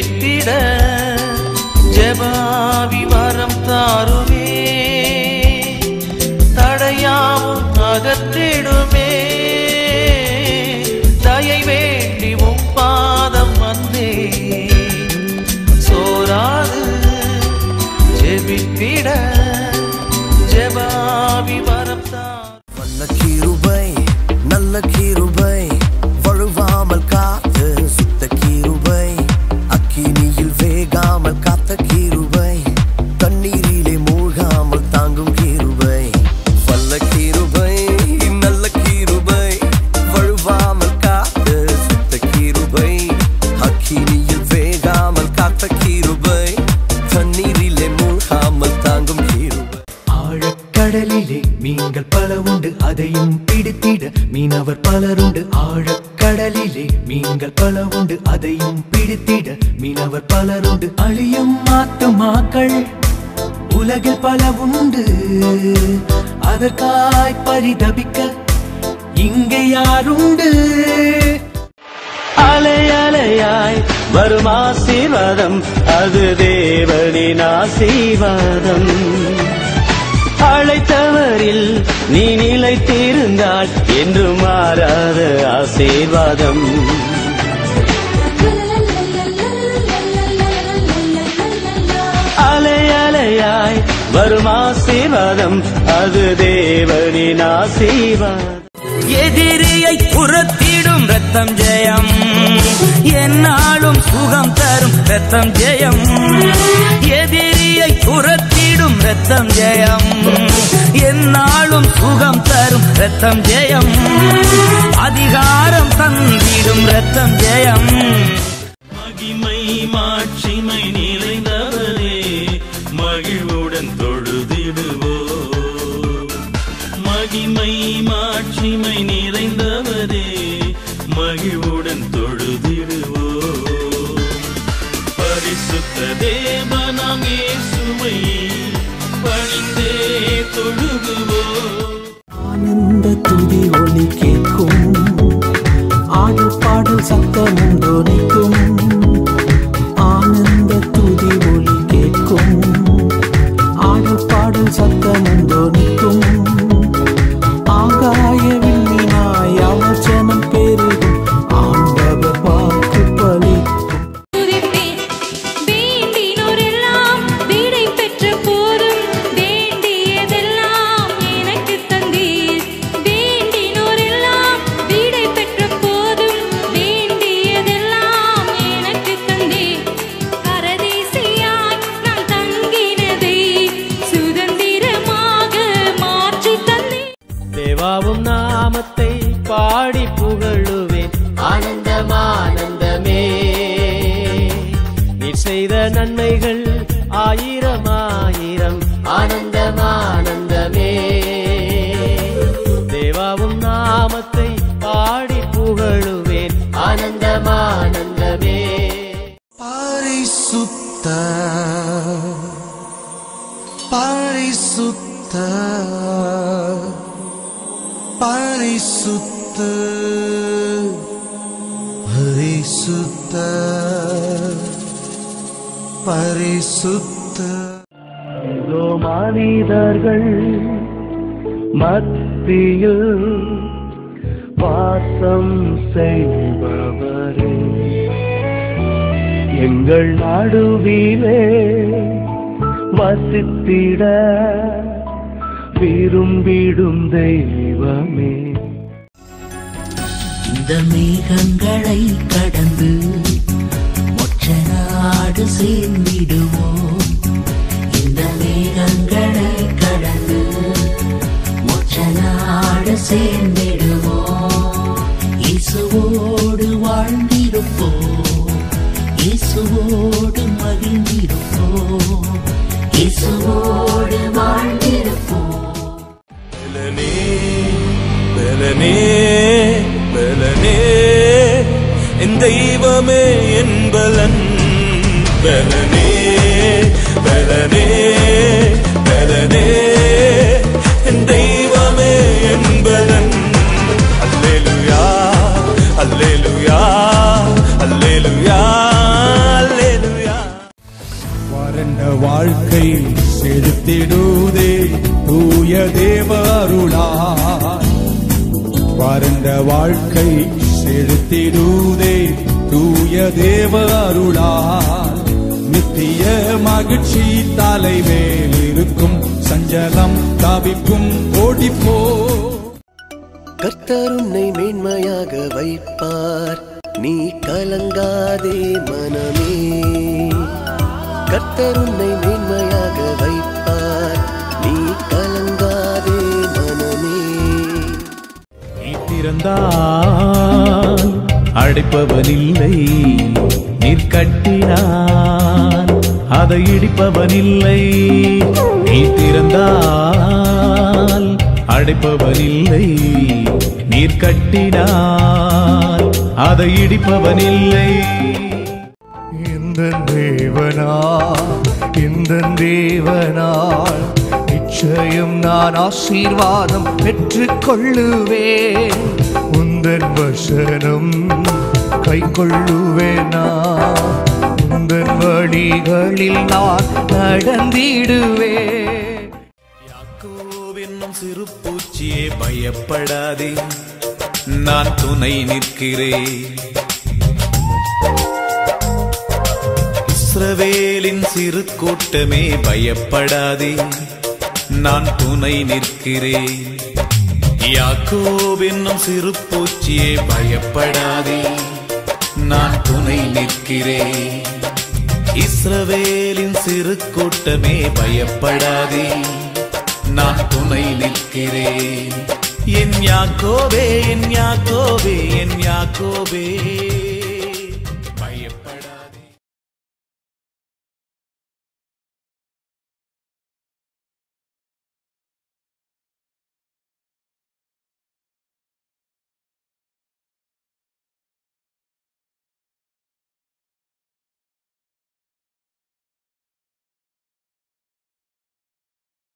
ஜெபித்திட ஜெபாவி வரம் தாருமே தடையாவும் அகற்றிடுமே தயை வேண்டி உம் பாதம் வந்தே சோராது ஜெபித்திட ஜெபாவி வரம் தார் வல்ல கிருபை நல்ல கிருபை வழுவாமல் காத்து சுத்த கிருபை அக்கினியில் வேகாமல் காத்த கிருபை தண்ணீரிலே மூழ்காமல் தாங்கும் கிருபை வல்ல கிருபை நல்ல கிருபை வழுவாமல் காத்து சுத்த கிருபை அக்கினியில் வேகாமல் காத்த கிருபை தண்ணீரிலே மூழ்காமல் தாங்கும் கிருபை ஆழக்கடலிலே மீன்கள் பல உண்டு அதையும் பிடித்திட மீனவர் பலருண்டு ஆழக்கடலிலே மீன்கள் பல உண்டு அதையும் பிடித்திட மீனவர் பலருண்டு அழியும் ஆத்துமாக்கள் உலகில் பல உண்டு அதற்காய் பரிதபிக்க இங்கே யாருண்டு அலை அலையாய் வரும் ஆசீர்வாதம் அது தேவனின் ஆசீர்வாதம் அழைத்தவரில் நீ நிலைத்திருந்தால் என்று மாறாத ஆசீர்வாதம் அலை அலையாய் வரும் ஆசீர்வாதம் அது தேவனின் ஆசீர்வாதம் எதிரியை புறத்திடும் ரத்தம் ஜெயம் என்னாலும் சுகம் தரும் ரத்தம் ஜெயம் எதிரியை புறத்திடும் ரத்தம் ஜெயம் என்னாலும் சுகம் தரும் ரத்தம் ஜெயம் அதிகாரம் தந்திடும் ரத்தம் ஜெயம் மகிமை மாட்சிமை நிறைந்தவரே மகிழ்வுடன் தொழுதிடுவோ மகிமை மாட்சிமை நிறைந்தவரே மகிழ்வுடன் தொழுதிடுவோ பரிசுத்த தேவனாம் இயேசுவை பணிந்தே தொழுகுவோ ஆனந்த துதி ஒலி கேட்கும் ஆடல் பாடல் சத்தம் ஒன்றொலிக்கும் ஆனந்த துதி ஒலி கேட்கும் ஆடல் பாடல் சத்தம் ஒன்றொலிக்கும் ஆகாய வில்லினாய் அவச்சனம் பெருகும் ஆண்டவர் வாக்கு பலிக்கும் துதிப்பேன். வேண்டினோரெல்லாம் விடை பெற்ற போதும் வேண்டியதெல்லாம் எனக்கு தந்தீர். வேண்டினோரெல்லாம் விடை பெற்ற போதும் வேண்டியதெல்லாம் எனக்கு தந்தீர். பரதேசியாய் நான் தங்கினதை சுதந்திரமாக மாற்றித் தந்தீர். தேவாவும் நாமத்தை பாடி புகழுவேன் ஆனந்தம் ஆனந்தமே நீர் செய்த நன்மைகள் ஆயிரம் ஆயிரம் ஆனந்தம் ஆனந்தமே தேவாவும் நாமத்தை பாடி புகழுவேன் ஆனந்தம் ஆனந்தமே பரிசுத்த பரிசுத்த பரிசுத்த பரிசுத்த பரிசுத்த இதோ மனிதர்கள் மத்தியில் வாசம் செய்பவரே எங்கள் நடுவிலே வசித்திட விரும்பிடும் தெய்வமே இந்த மேகங்களை கடந்து மொற்ற நாடு சேர்ந்திடுவோம் இந்த மேகங்களை கடந்து மொற்ற நாடு சேர்ந்திடுவோம் இயேசுவோடு வாழ்ந்திருப்போம் இயேசுவோடு மகிழ்ந்திருப்போம் இயேசுவோடு வாழ்ந்திருப்போம் பலனே பலனே பலனே என் தெய்வமே என்பலன் பலனே பலனே பலனே என் தெய்வமே என்பலன் அல்லேலுயா அல்லேலுயா அல்லேலுயா அல்லேலுயா வாழ்க்கை செலுத்திடுதே தூய தேவ அருளால் வறண்ட வாழ்க்கை செலுத்திடுதே தூய தேவ அருளால் நித்திய மகிழ்ச்சி தலைமேல் இருக்கும் சஞ்சலம் தவிப்பும் ஓடிப்போ கர்த்தர் உன்னை மேன்மையாக வைப்பார் நீ கலங்காதே மனமே கர்த்தர் உன்னை மேன்மையாக வைப்பார் நீ கலங்காதே மனமே நீ திறந்தால் அடைப்பவனில்லை நீர் கட்டினான் அதை இடிப்பவனில்லை நீ திறந்தால் அடைப்பவனில்லை நீர் கட்டினான் அதை இடிப்பவனில்லை இந்த தேவனா இந்த தேவனால் நிச்சயம் நான் ஆசீர்வாதம் பெற்றுக் கொள்ளுவேன் உந்தன் வசனம் கை கொள்ளுவேனா உந்தன் வழிகளில் நான் நடந்திடுவேன் யாக்கோவென்னும் சிறு பூச்சியே பயப்படாதே நான் துணை நிற்கிறேன் இஸ்ரவேலின் சிறு கூட்டமே பயப்படாதே நான் துணை நிற்கிறேன் யாக்கோவென்னும் சிறு பூச்சியே பயப்படாதே நான் துணை நிற்கிறேன் இஸ்ரவேலின் சிறு கூட்டமே பயப்படாதே நான் துணை நிற்கிறேன் என் யாக்கோபே என் யாக்கோபே என் யாக்கோபே